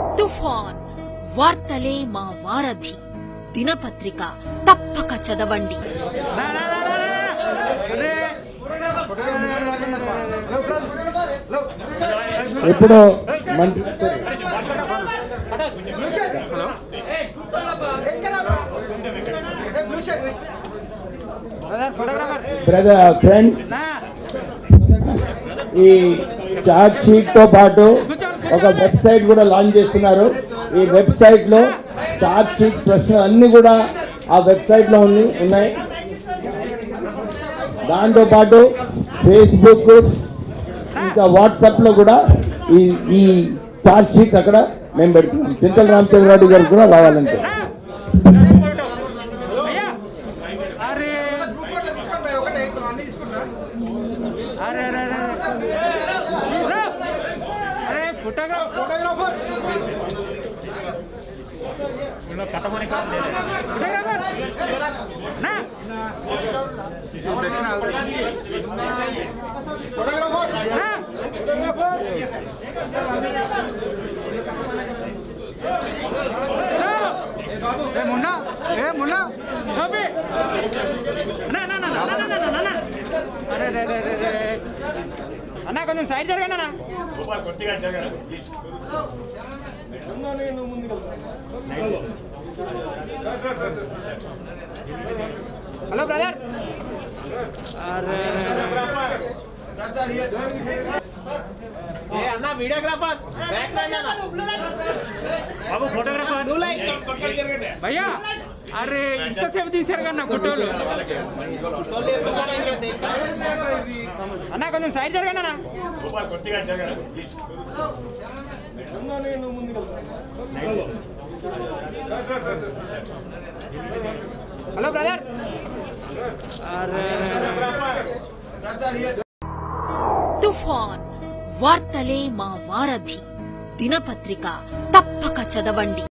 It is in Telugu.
తుఫాన్ వార్తలే మా వారధి దినపత్రిక తప్పక చదవండి ఎప్పుడో మంత్రి బ్రదర్ ఫ్రెండ్స్ ఈ చార్ట్ షీట్ తో పాటు ఒక వెబ్సైట్ కూడా లాంచ్ చేస్తున్నారు ఈ వెబ్సైట్ లో చార్ట్ షీట్ ప్రశ్నలు అన్ని కూడా ఆ వెబ్సైట్ లో ఉంది ఉన్నాయి దాంతో పాటు ఫేస్బుక్ ఇంకా వాట్సాప్ లో కూడా ఈ ఈ చార్ట్ షీట్ అక్కడ మేము పెడుతున్నాం చింతల రామచంద్రరావు గారు కూడా రావాలంటే అరే అరే అరే అరే అరే ఫోటోగ్రాఫర్ ఫోటోగ్రాఫర్ ఫోటోగ్రాఫర్ నా ఏ మున్నా ఏ మున్నా గోపి అన్నా అన్నా అన్నా అన్నా అన్నా అన్నా అన్నా అరే రే రే రే రే అన్నా కొంచెం సైడ్ జరగండి అన్నా హలో బ్రదర్ అరే ఏ అన్న వీడియోగ్రాఫర్ బ్యాక్ బాబు ఫోటోగ్రాఫర్ భయ్యా అరే ఇంతసేపు తీశారు కన్నా ఫోటోలు అన్న కొంచెం సైడ్ జరగండి అన్న హలో బ్రదర్ అరే తుఫాన్ వార్తలే మా వారధి దినపత్రిక తప్పక చదవండి